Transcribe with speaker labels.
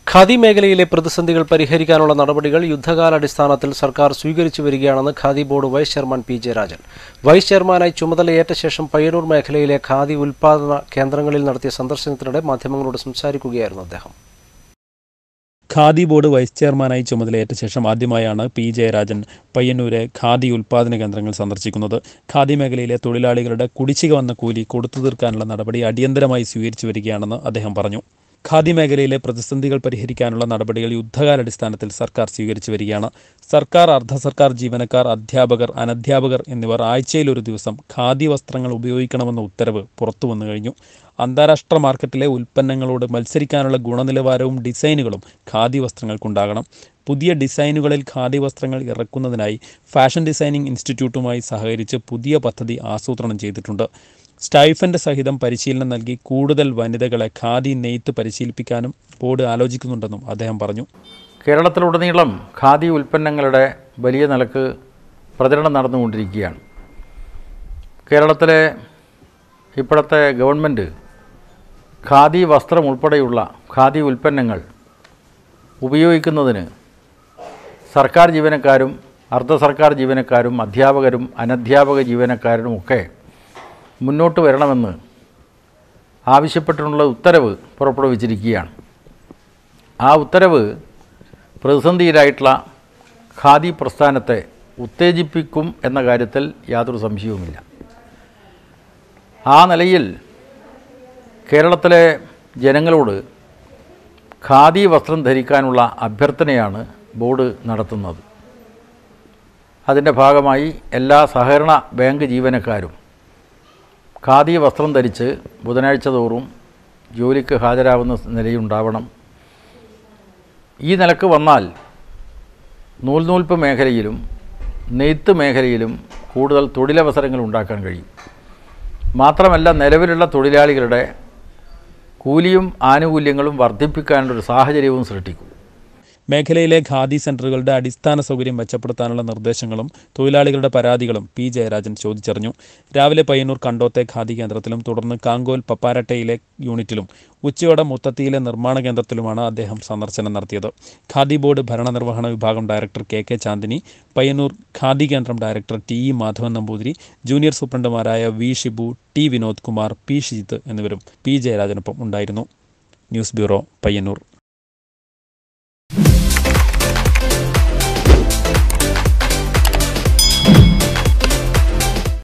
Speaker 1: ഖാദി മേഖലയിലെ പ്രതിസന്ധികൾ പരിഹരിക്കാനുള്ള നടപടികൾ യുദ്ധകാലാടിസ്ഥാനത്തിൽ സർക്കാർ സ്വീകരിച്ചു വരികയാണെന്ന് khadi board vice chairman P J Rajan vice ചെയർമാനായി ചുമതലയേറ്റ ശേഷം പയ്യന്നൂർ മേഖലയിലെ ഖാദി ഉൽപാദന കേന്ദ്രങ്ങളിൽ നടത്തിയ സന്ദർശനത്തിനിടെ മാധ്യമങ്ങളോട് സംസാരിക്കുകയായിരുന്നു അദ്ദേഹം
Speaker 2: ഖാദി ബോർഡ് വൈസ് ചെയർമാനായി ചുമതലയേറ്റ ശേഷം ആദ്യമായാണ് പി ജയരാജൻ പയ്യന്നൂരെ ഖാദി ഉൽപ്പാദന കേന്ദ്രങ്ങൾ സന്ദർശിക്കുന്നത് ഖാദി മേഖലയിലെ തൊഴിലാളികളുടെ കുടിശ്ശിക വന്ന കൂലി കൊടുത്തു തീർക്കാനുള്ള നടപടി അടിയന്തരമായി സ്വീകരിച്ചു വരികയാണെന്ന് അദ്ദേഹം പറഞ്ഞു ഖാദി മേഖലയിലെ പ്രതിസന്ധികൾ പരിഹരിക്കാനുള്ള നടപടികൾ യുദ്ധകാലാടിസ്ഥാനത്തിൽ സർക്കാർ സ്വീകരിച്ചു വരികയാണ് സർക്കാർ അർദ്ധ സർക്കാർ ജീവനക്കാർ അധ്യാപകർ അനധ്യാപകർ എന്നിവർ ആഴ്ചയിൽ ഒരു ദിവസം ഖാദി വസ്ത്രങ്ങൾ ഉപയോഗിക്കണമെന്ന ഉത്തരവ് പുറത്തു വന്നു കഴിഞ്ഞു അന്താരാഷ്ട്ര മാർക്കറ്റിലെ ഉൽപ്പന്നങ്ങളോട് മത്സരിക്കാനുള്ള ഗുണനിലവാരവും ഡിസൈനുകളും ഖാദി വസ്ത്രങ്ങൾക്കുണ്ടാകണം പുതിയ ഡിസൈനുകളിൽ ഖാദി വസ്ത്രങ്ങൾ ഇറക്കുന്നതിനായി ഫാഷൻ ഡിസൈനിംഗ് ഇൻസ്റ്റിറ്റ്യൂട്ടുമായി സഹകരിച്ച് പുതിയ പദ്ധതി ആസൂത്രണം ചെയ്തിട്ടുണ്ട് സ്റ്റൈഫൻ്റെ സഹിതം പരിശീലനം നൽകി കൂടുതൽ വനിതകളെ ഖാദി നെയ്ത്ത് പരിശീലിപ്പിക്കാനും ബോർഡ് ആലോചിക്കുന്നുണ്ടെന്നും അദ്ദേഹം പറഞ്ഞു
Speaker 3: കേരളത്തിലുടനീളം ഖാദി ഉൽപ്പന്നങ്ങളുടെ വലിയ നിലക്ക് പ്രചരണം നടന്നുകൊണ്ടിരിക്കുകയാണ് കേരളത്തിലെ ഇപ്പോഴത്തെ ഗവൺമെൻറ് ഖാദി വസ്ത്രം ഉൾപ്പെടെയുള്ള ഖാദി ഉൽപ്പന്നങ്ങൾ ഉപയോഗിക്കുന്നതിന് സർക്കാർ ജീവനക്കാരും അർദ്ധ സർക്കാർ ജീവനക്കാരും അധ്യാപകരും അനധ്യാപക ജീവനക്കാരും ഒക്കെ മുന്നോട്ട് വരണമെന്ന് ആവശ്യപ്പെട്ടിട്ടുള്ള ഉത്തരവ് പുറപ്പെടുവിച്ചിരിക്കുകയാണ് ആ ഉത്തരവ് പ്രതിസന്ധിയിലായിട്ടുള്ള ഖാദി പ്രസ്ഥാനത്തെ ഉത്തേജിപ്പിക്കും എന്ന കാര്യത്തിൽ യാതൊരു സംശയവുമില്ല ആ നിലയിൽ കേരളത്തിലെ ജനങ്ങളോട് ഖാദി വസ്ത്രം ധരിക്കാനുള്ള അഭ്യർത്ഥനയാണ് ബോർഡ് നടത്തുന്നത് അതിൻ്റെ ഭാഗമായി എല്ലാ സഹകരണ ബാങ്ക് ജീവനക്കാരും ഖാദി വസ്ത്രം ധരിച്ച് ബുധനാഴ്ച തോറും ജോലിക്ക് ഹാജരാകുന്ന നിലയുണ്ടാവണം ഈ നിലക്ക് വന്നാൽ നൂൽനൂൽപ്പ് മേഖലയിലും നെയ്ത്ത് മേഖലയിലും കൂടുതൽ തൊഴിലവസരങ്ങൾ ഉണ്ടാക്കാൻ കഴിയും മാത്രമല്ല നിലവിലുള്ള തൊഴിലാളികളുടെ കൂലിയും ആനുകൂല്യങ്ങളും വർദ്ധിപ്പിക്കാനുള്ളൊരു സാഹചര്യവും സൃഷ്ടിക്കും
Speaker 2: മേഖലയിലെ ഖാദി സെന്ററുകളുടെ അടിസ്ഥാന സൗകര്യം മെച്ചപ്പെടുത്താനുള്ള നിർദ്ദേശങ്ങളും തൊഴിലാളികളുടെ പരാതികളും പി ജയരാജൻ ചോദിച്ചറിഞ്ഞു രാവിലെ പയ്യന്നൂർ കണ്ടോത്തെ ഖാദി കേന്ദ്രത്തിലും തുടർന്ന് കാങ്കോൽ പപ്പാരട്ടയിലെ യൂണിറ്റിലും ഉച്ചയോടെ മുത്തത്തിയിലെ നിർമ്മാണ കേന്ദ്രത്തിലുമാണ് അദ്ദേഹം സന്ദർശനം നടത്തിയത് ഖാദി ബോർഡ് ഭരണനിർവഹണ വിഭാഗം director K K Chandini Payyanur khadi കേന്ദ്രം director T E Madhavan Namboothiri junior സൂപ്രണ്ടുമാരായ V Shibu T Vinod Kumar P Shijith എന്നിവരും പി ജയരാജനൊപ്പം ഉണ്ടായിരുന്നു ന്യൂസ് ബ്യൂറോ പയ്യന്നൂർ